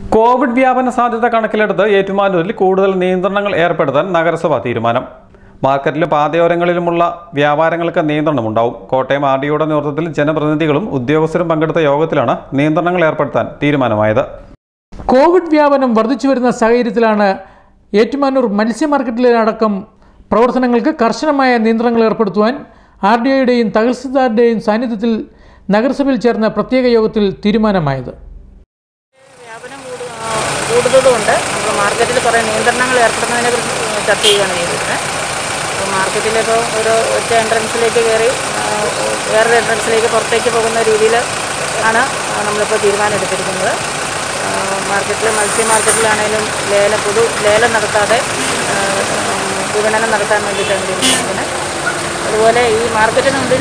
Covid വ്യാപന സാധ്യത കണക്കിലെടുത്ത് ഏറ്റുമാനൂരിൽ കൂടുതൽ നിയന്ത്രണങ്ങൾ ഏർപ്പെടുത്താൻ നഗരസഭ തീരുമാനം മാർക്കറ്റിലും പാതയോരങ്ങളിലുമുള്ള വ്യാപാരങ്ങൾക്ക് നിയന്ത്രണമുണ്ടാവും കോട്ടയം ആർ ഡിയുടെ നേതൃത്വത്തിൽ ജനപ്രതിനിധികളും ഉദ്യോഗസ്ഥരും പങ്കെടുത്ത യോഗത്തിലാണ് നിയന്ത്രണങ്ങൾ ഏർപ്പെടുത്താൻ തീരുമാനമായത് കോവിഡ് വ്യാപനം വർദ്ധിച്ചു വരുന്ന സാഹചര്യത്തിലാണ് ഏറ്റുമാനൂർ മത്സ്യ മാർക്കറ്റിലടക്കം പ്രവർത്തനങ്ങൾക്ക് കർശനമായ നിയന്ത്രണങ്ങൾ ഏർപ്പെടുത്തുവാൻ ആർ ഡി ഐയുടെയും തഹസിൽദാരുടെയും സാന്നിധ്യത്തിൽ നഗരസഭയിൽ ചേർന്ന പ്രത്യേക യോഗത്തിൽ തീരുമാനമായത് വ്യാപനം കൂടു- ആ, കൂടുതലുണ്ട് അപ്പോൾ മാർക്കറ്റിൽ കുറേ നിയന്ത്രണങ്ങൾ ഏർപ്പെടുന്നതിനെ കുറിച്ച് ചർച്ച ചെയ്യുകയാണ് ചെയ്തിരുന്നത് അപ്പോൾ മാർക്കറ്റിലിപ്പോൾ ഒരു ഒറ്റ എൻട്രൻസിലേക്ക് കയറി ആ, വേറൊരു എൻട്രൻസിലേക്ക് പുറത്തേക്ക് പോകുന്ന രീതിയിൽ ആണ് ആ, നമ്മളിപ്പോൾ തീരുമാനം എടുത്തിരിക്കുന്നത് ആ, മാർക്കറ്റിൽ മത്സ്യ മാർക്കറ്റിലാണേലും ലേലം പൊതു ലേലം നടത്താതെ ആ, വിപണനം നടത്താൻ വേണ്ടിയിട്ടാണ് തീരുമാനിക്കുന്നത് അതുപോലെ ഈ മാർക്കറ്റിനുള്ളിൽ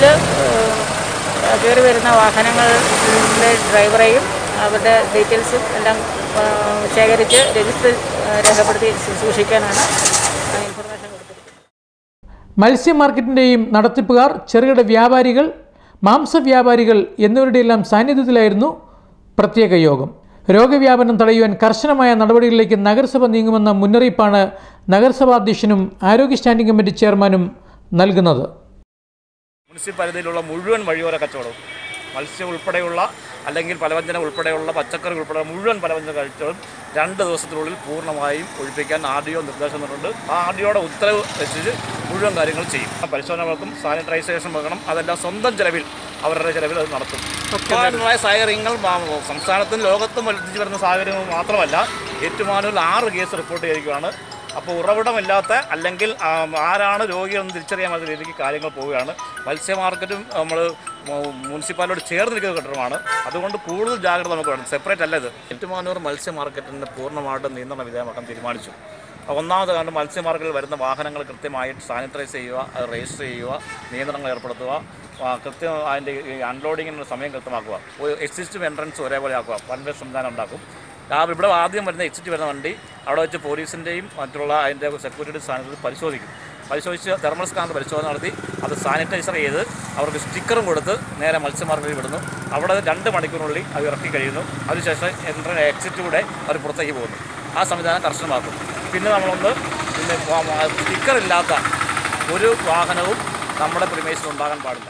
കയറി വരുന്ന വാഹനങ്ങളുടെ ഡ്രൈവറെയും അവരുടെ ഡീറ്റെയിൽസും എല്ലാം ആ, ശേഖരിച്ച് രജിസ്റ്റർ ആ, രേഖപ്പെടുത്തി സൂ- സൂക്ഷിക്കാനാണ് ഇൻഫർമേഷൻ കൊടുത്തിരിക്കുന്നത് മത്സ്യ മാർക്കറ്റിൻ്റെയും നടത്തിപ്പുകാർ ചെറുകിട വ്യാപാരികൾ മാംസവ്യാപാരികൾ എന്നിവരുടെയെല്ലാം സാന്നിധ്യത്തിലായിരുന്നു പ്രത്യേക യോഗം രോഗവ്യാപനം തടയുവാൻ കർശനമായ നടപടികളിലേക്ക് നഗരസഭ നീങ്ങുമെന്ന മുന്നറിയിപ്പാണ് നഗരസഭാ അധ്യക്ഷനും ആരോഗ്യ സ്റ്റാൻഡിംഗ് കമ്മിറ്റി ചെയർമാനും നൽകുന്നത് മുനിസിപ്പാലിറ്റിയിലുള്ള മുഴുവൻ വഴിയോര കച്ചവടവും മത്സ്യം ഉൾപ്പെടെയുള്ള അല്ലെങ്കിൽ പലവ്യഞ്ജനം ഉൾപ്പെടെയുള്ള പച്ചക്കറി ഉൾപ്പെടെ മുഴുവൻ പലവ്യഞ്ജന കച്ചവടം രണ്ട് ദിവസത്തിനുള്ളിൽ പൂർണ്ണമായും ഒഴിപ്പിക്കാൻ ആർ ഡി ഒ നിർദ്ദേശം തന്നിട്ടുണ്ട് ആ ആർ ഡി ഒയുടെ ഉത്തരവ് വെച്ചിട്ട് മുഴുവൻ കാര്യങ്ങൾ ചെയ്യും പരിശോധനകൾക്കും സാനിറ്റൈസേഷൻ വെക്കണം അതെല്ലാം സ്വന്തം ചെലവിൽ അവരുടെ ചെലവിൽ അത് നടത്തും ഉത്പാദനമായ സാഹചര്യങ്ങൾ മാ- സംസ്ഥാനത്തും ലോകത്തും വർദ്ധിച്ചു വരുന്ന സാഹചര്യങ്ങൾ മാത്രമല്ല ഏറ്റുമാനൂരിൽ ആറ് കേസ് റിപ്പോർട്ട് ചെയ്തിരിക്കുകയാണ് അപ്പോൾ ഉറവിടമില്ലാത്ത അല്ലെങ്കിൽ ആ, ആരാണ് രോഗിയെന്ന് തിരിച്ചറിയാൻ പറ്റുന്ന രീതിക്ക് കാര്യങ്ങൾ പോവുകയാണ് മത്സ്യ മാർക്കറ്റും നമ്മൾ മുനിസിപ്പാലിറ്റിയോട് ചേർന്നിരിക്കുന്ന കെട്ടിടമാണ് അതുകൊണ്ട് കൂടുതൽ ജാഗ്രത നമുക്ക് വേണം സെപ്പറേറ്റ് അല്ല ഇത് ഏറ്റുമാനൂർ മത്സ്യ മാർക്കറ്റിന് പൂർണ്ണമായിട്ടും നിയന്ത്രണ വിധേയമാക്കാൻ തീരുമാനിച്ചു ഒന്നാമത് കാരണം മത്സ്യ മാർക്കറ്റിൽ വരുന്ന വാഹനങ്ങൾ കൃത്യമായിട്ട് സാനിറ്റൈസ് ചെയ്യുക അത് രജിസ്റ്റർ ചെയ്യുക നിയന്ത്രണങ്ങൾ ഏർപ്പെടുത്തുക ആ, കൃത്യം അതിൻ്റെ അൺലോഡിങ്ങിനുള്ള സമയം കൃത്യമാക്കുക എക്സിസ്റ്റും എൻട്രൻസ് ഒരേപോലെ ആക്കുക വൺ വേ സംവിധാനം ഉണ്ടാക്കും ആ ഇവിടെ ആദ്യം വരുന്ന എക്സിറ്റ് വരുന്ന വണ്ടി അവിടെ വെച്ച് പോലീസിൻ്റെയും മറ്റുള്ള അതിൻ്റെ സെക്യൂരിറ്റി സാധനത്തിൽ പരിശോധിക്കും പരിശോധിച്ച് തെർമൽ സ്കാനർ പരിശോധന നടത്തി അത് സാനിറ്റൈസർ ചെയ്ത് അവർക്ക് സ്റ്റിക്കറും കൊടുത്ത് നേരെ മത്സ്യമാർക്കറ്റിൽ വിടുന്നു അവിടെ രണ്ട് മണിക്കൂറിനുള്ളിൽ അത് ഇറക്കി കഴിയുന്നു അതിനുശേഷം എൻട്ര എക്സിറ്റിലൂടെ അവർ പുറത്തേക്ക് പോകുന്നു ആ സംവിധാനം കർശനമാക്കും പിന്നെ നമ്മളൊന്ന് പിന്നെ സ്റ്റിക്കർ ഇല്ലാത്ത ഒരു വാഹനവും നമ്മുടെ പ്രിമേസിൽ ഉണ്ടാകാൻ പാടില്ല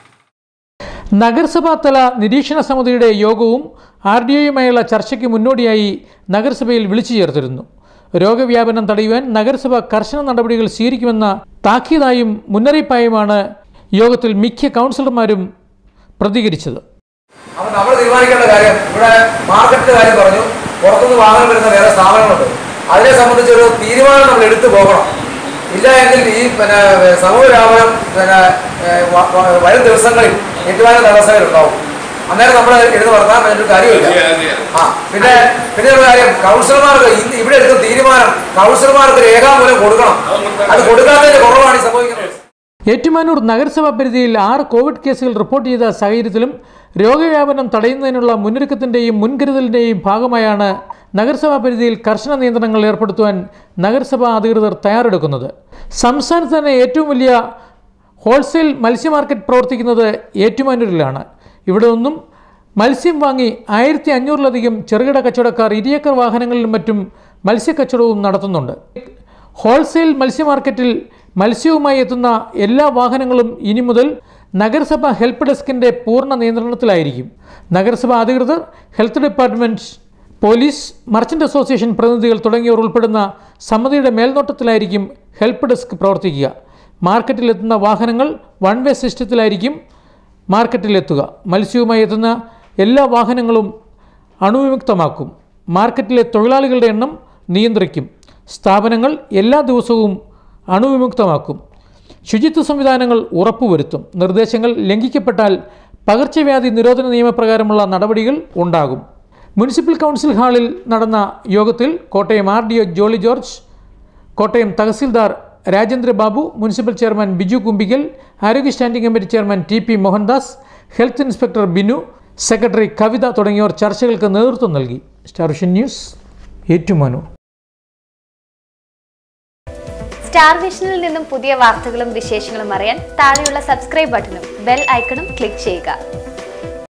നഗരസഭാ തല നിരീക്ഷണ സമിതിയുടെ യോഗവും ആർ ഡി ഐയുമായുള്ള ചർച്ചയ്ക്ക് മുന്നോടിയായി നഗരസഭയിൽ വിളിച്ചു ചേർത്തിരുന്നു രോഗവ്യാപനം തടയുവാൻ നഗരസഭ കർശന നടപടികൾ സ്വീകരിക്കുമെന്ന താക്കീതായും മുന്നറിയിപ്പായുമാണ് യോഗത്തിൽ മിക്ക കൗൺസിലർമാരും പ്രതികരിച്ചത് അപ്പൊ നമ്മൾ തീരുമാനിക്കേണ്ട കാര്യം ഇവിടെ മാർക്കറ്റിന്റെ കാര്യം പറഞ്ഞു പുറത്തുനിന്ന് വാങ്ങാൻ വരുന്ന വേറെ സ്ഥാപനങ്ങളുണ്ട് അതിനെ സംബന്ധിച്ചൊരു തീരുമാനം നമ്മൾ എടുത്തു പോകണം ഇല്ല എങ്കിൽ ഈ പിന്നെ സമൂഹ വ്യാപനം പിന്നെ ഏഹ്, വ- വ- വരും ദിവസങ്ങളിൽ ഏറ്റുമാനം തടസ്സങ്ങളുണ്ടാവും അന്നേരം നമ്മൾ എടുത്ത് വളർത്താൻ വേണ്ടി കാര്യമില്ല ആ പിന്നെ പിന്നെ ഒരു കാര്യം കൗൺസിലർമാർക്ക് ഇന്ന് ഇവിടെ എടുത്ത തീരുമാനം കൗൺസിലർമാർക്ക് രേഖാമൂലം കൊടുക്കണം അത് കൊടുക്കാത്തതിന്റെ കുറവാണ് ഈ സംഭവിക്കുന്നത് ഏറ്റുമാനൂർ നഗരസഭാ പരിധിയിൽ ആറ് കോവിഡ് കേസുകൾ റിപ്പോർട്ട് ചെയ്ത സാഹചര്യത്തിലും രോഗവ്യാപനം തടയുന്നതിനുള്ള മുന്നൊരുക്കത്തിൻ്റെയും മുൻകരുതലിൻ്റെയും ഭാഗമായാണ് നഗരസഭാ പരിധിയിൽ കർശന നിയന്ത്രണങ്ങൾ ഏർപ്പെടുത്തുവാൻ നഗരസഭാ അധികൃതർ തയ്യാറെടുക്കുന്നത് സംസ്ഥാനത്ത് തന്നെ ഏറ്റവും വലിയ ഹോൾസെയിൽ മത്സ്യ മാർക്കറ്റ് പ്രവർത്തിക്കുന്നത് ഏറ്റുമാനൂരിലാണ് ഇവിടെ നിന്നും മത്സ്യം വാങ്ങി ആയിരത്തി അഞ്ഞൂറിലധികം ചെറുകിട കച്ചവടക്കാർ ഇരിയക്കർ വാഹനങ്ങളിലും മറ്റും മത്സ്യക്കച്ചവടവും നടത്തുന്നുണ്ട് ഹോൾസെയിൽ മത്സ്യ മാർക്കറ്റിൽ മത്സ്യവുമായി എത്തുന്ന എല്ലാ വാഹനങ്ങളും ഇനി മുതൽ നഗരസഭ ഹെൽപ്പ് ഡെസ്കിൻ്റെ പൂർണ്ണ നിയന്ത്രണത്തിലായിരിക്കും നഗരസഭ അധികൃതർ health department police merchant association പ്രതിനിധികൾ തുടങ്ങിയവർ ഉൾപ്പെടുന്ന സമിതിയുടെ മേൽനോട്ടത്തിലായിരിക്കും ഹെൽപ്പ് ഡെസ്ക് പ്രവർത്തിക്കുക മാർക്കറ്റിലെത്തുന്ന വാഹനങ്ങൾ വൺ വേ സിസ്റ്റത്തിലായിരിക്കും മാർക്കറ്റിലെത്തുക മത്സ്യവുമായി എത്തുന്ന എല്ലാ വാഹനങ്ങളും അണുവിമുക്തമാക്കും മാർക്കറ്റിലെ തൊഴിലാളികളുടെ എണ്ണം നിയന്ത്രിക്കും സ്ഥാപനങ്ങൾ എല്ലാ ദിവസവും അണുവിമുക്തമാക്കും ശുചിത്വ സംവിധാനങ്ങൾ ഉറപ്പുവരുത്തും നിർദ്ദേശങ്ങൾ ലംഘിക്കപ്പെട്ടാൽ പകർച്ചവ്യാധി നിരോധന നിയമപ്രകാരമുള്ള നടപടികൾ ഉണ്ടാകും മുനിസിപ്പൽ കൗൺസിൽ ഹാളിൽ നടന്ന യോഗത്തിൽ Kottayam R D O Jolly George Kottayam tahsildar Rajendra Babu municipal chairman Biju Kumbikkal ആരോഗ്യ standing committee chairman T P Mohandas health inspector Binu secretary Kavitha തുടങ്ങിയവർ ചർച്ചകൾക്ക് നേതൃത്വം നൽകി Star Vision News Ettumanoor Star വിഷനിൽ നിന്നും പുതിയ വാർത്തകളും വിശേഷങ്ങളും അറിയാൻ താഴെയുള്ള സബ്സ്ക്രൈബ് ബട്ടണും ബെൽ ഐക്കണും ക്ലിക്ക് ചെയ്യുക